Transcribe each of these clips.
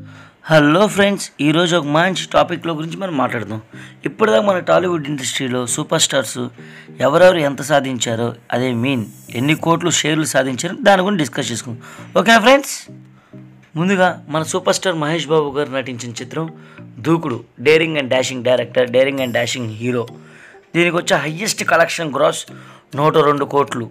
hello friends ఈరోజు ఒక మంచి టాపిక్లో గురించి మనం మాట్లాడదాం ఇప్పటిదాకా మన టాలీవుడ్ ఇండస్ట్రీలో సూపర్ స్టార్స్ ఎవరెవరు ఎంత సాధించారో అదే మీన్ ఎన్ని కోట్లు షేర్లు సాధించారో దాని గురించి డిస్కస్ చేసుకుందాం ఓకేనా ఫ్రెండ్స్ ముందుగా మన సూపర్ స్టార్ మహేష్ బాబు గారు నటించిన చిత్రం Dookudu daring and dashing director daring and dashing hero దీనికి వచ్చే హయ్యెస్ట్ కలెక్షన్ గ్రాస్ నూట రెండు కోట్లు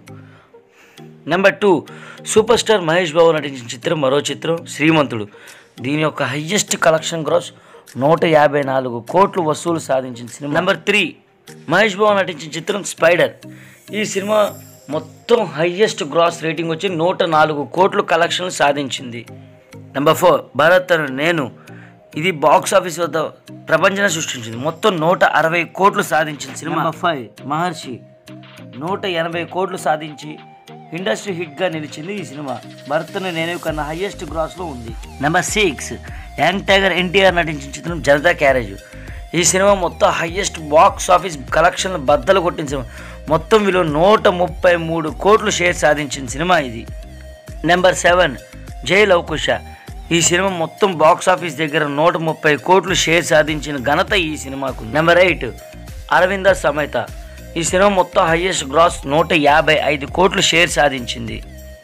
number two super star Mahesh Babu నటించిన చిత్రం మరో చిత్రం శ్రీమంతుడు దీని యొక్క హయ్యెస్ట్ కలెక్షన్ గ్రాస్ నూట యాభై నాలుగు కోట్లు వసూలు సాధించిన సినిమా నెంబర్ త్రీ మహేష్ బాబు నటించిన చిత్రం స్పైడర్ ఈ సినిమా మొత్తం హయ్యెస్ట్ గ్రాస్ రేటింగ్ వచ్చి నూట నాలుగు కోట్లు కలెక్షన్లు సాధించింది నెంబర్ ఫోర్ భరత్ అను నేను ఇది బాక్స్ ఆఫీస్ వద్ద ప్రపంచాన్ని సృష్టించింది మొత్తం నూట అరవై కోట్లు సాధించిన సినిమా నెంబర్ ఫైవ్ మహర్షి నూట ఎనభై కోట్లు సాధించి ఇండస్ట్రీ హిట్గా నిలిచింది ఈ సినిమా భరత్ను నేను కన్నా హైయెస్ట్ గ్రాస్లో ఉంది number six young tiger NTR నటించిన చిత్రం జనతా క్యారేజ్ ఈ సినిమా మొత్తం హైయెస్ట్ బాక్స్ ఆఫీస్ కలెక్షన్లు బద్దలు కొట్టిన సినిమా మొత్తం విలువ నూట ముప్పై మూడు కోట్లు షేర్ సాధించిన సినిమా ఇది నెంబర్ సెవెన్ జై లవకుశ ఈ సినిమా మొత్తం బాక్స్ ఆఫీస్ దగ్గర నూట ముప్పై కోట్లు షేర్ సాధించిన ఘనత ఈ సినిమాకు నెంబర్ ఎయిట్ అరవింద సమేత ఈ సినిమా మొత్తం హైయెస్ట్ గ్రాస్ నూట యాభై ఐదు కోట్లు షేర్ సాధించింది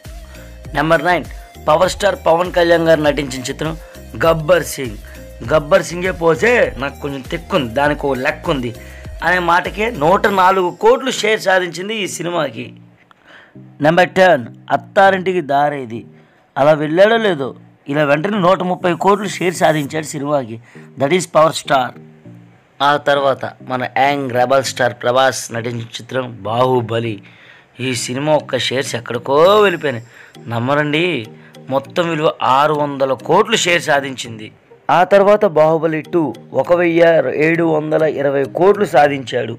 number nine power star Pawan Kalyan garu నటించిన చిత్రం గబ్బర్ సింగ్ గబ్బర్ సింగే పోసే నాకు కొంచెం తెక్కుంది దానికి ఓ లెక్క ఉంది అనే మాటకే నూట నాలుగు కోట్లు షేర్ సాధించింది ఈ సినిమాకి నెంబర్ టెన్ అత్తారింటికి దారేది అలా వెళ్ళాడో లేదో ఇలా వెంటనే నూట ముప్పై కోట్లు షేర్ సాధించాడు సినిమాకి దట్ ఈస్ పవర్ స్టార్ ఆ తర్వాత మన యాంగ్ రెబల్ స్టార్ ప్రభాస్ నటించిన చిత్రం బాహుబలి ఈ సినిమా ఒక్క షేర్స్ ఎక్కడికో వెళ్ళిపోయినాయి నమ్మరండి మొత్తం విలువ ఆరు వందల కోట్లు షేర్ సాధించింది ఆ తర్వాత బాహుబలి టూ ఒక వెయ్యి ఏడు వందల ఇరవై కోట్లు సాధించాడు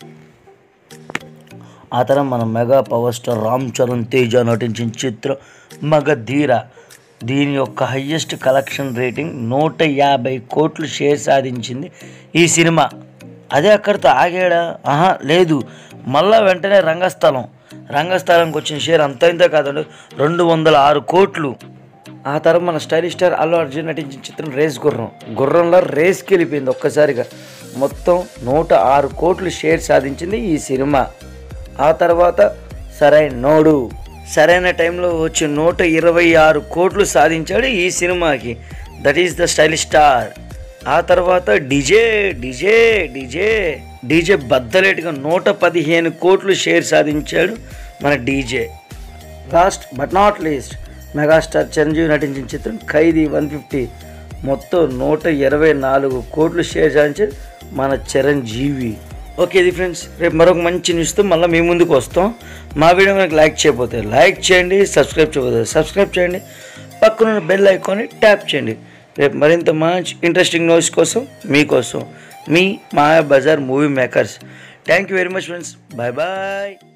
ఆ తర్వాత మన mega power star Ram Charan Teja నటించిన చిత్రం మగధీర దీని యొక్క హయ్యెస్ట్ కలెక్షన్ రేటింగ్ నూట యాభై కోట్లు షేర్ సాధించింది ఈ సినిమా అదే అక్కడితో ఆగాడా ఆహా లేదు మళ్ళా వెంటనే రంగస్థలం రంగస్థలంకి వచ్చిన షేర్ అంత ఇంత కాదండి రెండు వందల ఆరు కోట్లు ఆ తర్వాత మన స్టైలిష్ స్టార్ అల్లు అర్జున్ నటించిన చిత్రం రేస్ గుర్రం గుర్రంలో రేస్కి వెళ్ళిపోయింది ఒక్కసారిగా మొత్తం నూట ఆరు కోట్లు షేర్ సాధించింది ఈ సినిమా ఆ తర్వాత సరైన నోడు సరైన టైంలో వచ్చి నూట ఇరవై ఆరు కోట్లు సాధించాడు ఈ సినిమాకి that is the stylish star ఆ తర్వాత డిజే డిజే డిజే డీజే బద్దలేటుగా నూట పదిహేను కోట్లు షేర్ సాధించాడు మన DJ last but not least megastar Chiranjeevi నటించిన చిత్రం ఖైదీ వన్ ఫిఫ్టీ మొత్తం నూట ఇరవై నాలుగు కోట్లు షేర్ సాధించి మన చిరంజీవి ఓకే ఇది ఫ్రెండ్స్ రేపు మరొక మంచి న్యూస్తో మళ్ళీ మీ ముందుకు వస్తాం మా వీడియో మనకు లైక్ చేయకపోతే లైక్ చేయండి సబ్స్క్రైబ్ చేయకపోతే సబ్స్క్రైబ్ చేయండి పక్కన బెల్ ఐకాన్ని ట్యాప్ చేయండి రేపు మరింత మంచి ఇంట్రెస్టింగ్ న్యూస్ కోసం మీకోసం మీ Maya Bazaar movie makers thank you very much friends bye bye